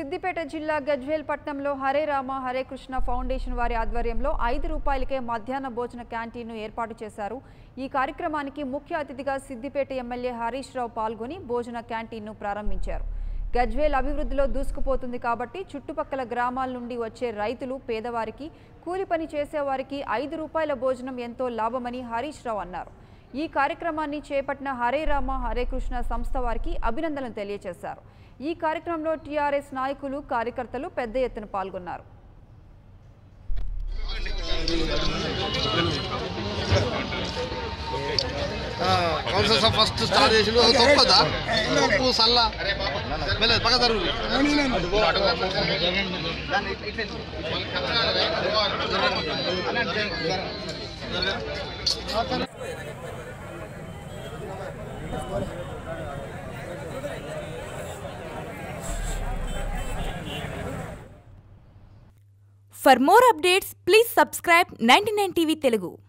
సిద్దిపేట జిల్లా గజ్వేల్ పట్నంలో హరే రామ హరే కృష్ణ ఫౌండేషన్ వారి ఆధ్వర్యంలో ఐదు రూపాయలకే మధ్యాహ్న భోజన క్యాంటీన్ను ఏర్పాటు చేశారు ఈ కార్యక్రమానికి ముఖ్య అతిథిగా సిద్దిపేట ఎమ్మెల్యే హరీష్ రావు పాల్గొని భోజన క్యాంటీన్ను ప్రారంభించారు గజ్వేల్ అభివృద్ధిలో దూసుకుపోతుంది కాబట్టి చుట్టుపక్కల గ్రామాల నుండి వచ్చే రైతులు పేదవారికి కూలి పని చేసేవారికి ఐదు రూపాయల భోజనం ఎంతో లాభమని హరీష్ రావు అన్నారు ఈ కార్యక్రమాన్ని చేపట్టిన హరే రామ హరే కృష్ణ సంస్థ వారికి అభినందనలు తెలియజేశారు ఈ కార్యక్రమంలో టీఆర్ఎస్ నాయకులు కార్యకర్తలు పెద్ద ఎత్తున పాల్గొన్నారు కౌన్సిల్ సాబ్ ఫస్ట్ స్టార్ట్ చేసిండు తప్పదా తప్పు సల్లా వెళ్ళదు పక్క జరుగు For more updates, please subscribe 99 TV Telugu.